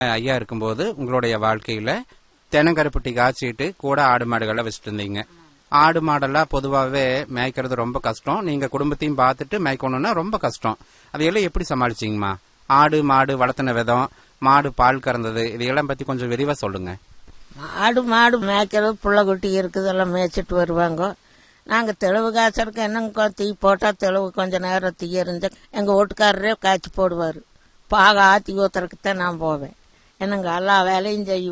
ஐயா இருக்கும்போது உங்களுடைய வாழ்க்கையில தெனங்கருப்பட்டி காய்ச்சிட்டு கூட ஆடு மாடுகளை வச்சுட்டு இருந்தீங்க ஆடு மாடெல்லாம் பொதுவாகவே மேய்க்கிறது ரொம்ப கஷ்டம் நீங்க குடும்பத்தையும் பார்த்துட்டு மேய்க்கணும்னா ரொம்ப கஷ்டம் அதையெல்லாம் எப்படி சமாளிச்சீங்கம்மா ஆடு மாடு வளர்த்தின விதம் மாடு பால் கறந்தது இதையெல்லாம் பத்தி கொஞ்சம் விரிவா சொல்லுங்க ஆடு மாடு மேய்க்கிறது புள்ளக்குட்டி இருக்குது எல்லாம் மேய்ச்சிட்டு வருவாங்க நாங்கள் தெளிவு காய்ச்சறதுக்கு என்னங்க தீ போட்டால் தெளிவு கொஞ்சம் நேரம் தீ எரிஞ்ச எங்கள் வீட்டுக்காரரே காய்ச்சி போடுவார் பாக ஆற்றி ஊத்துறதுக்கு தான் நான் போவேன் என்னங்க எல்லா வேலையும் செய்வேன்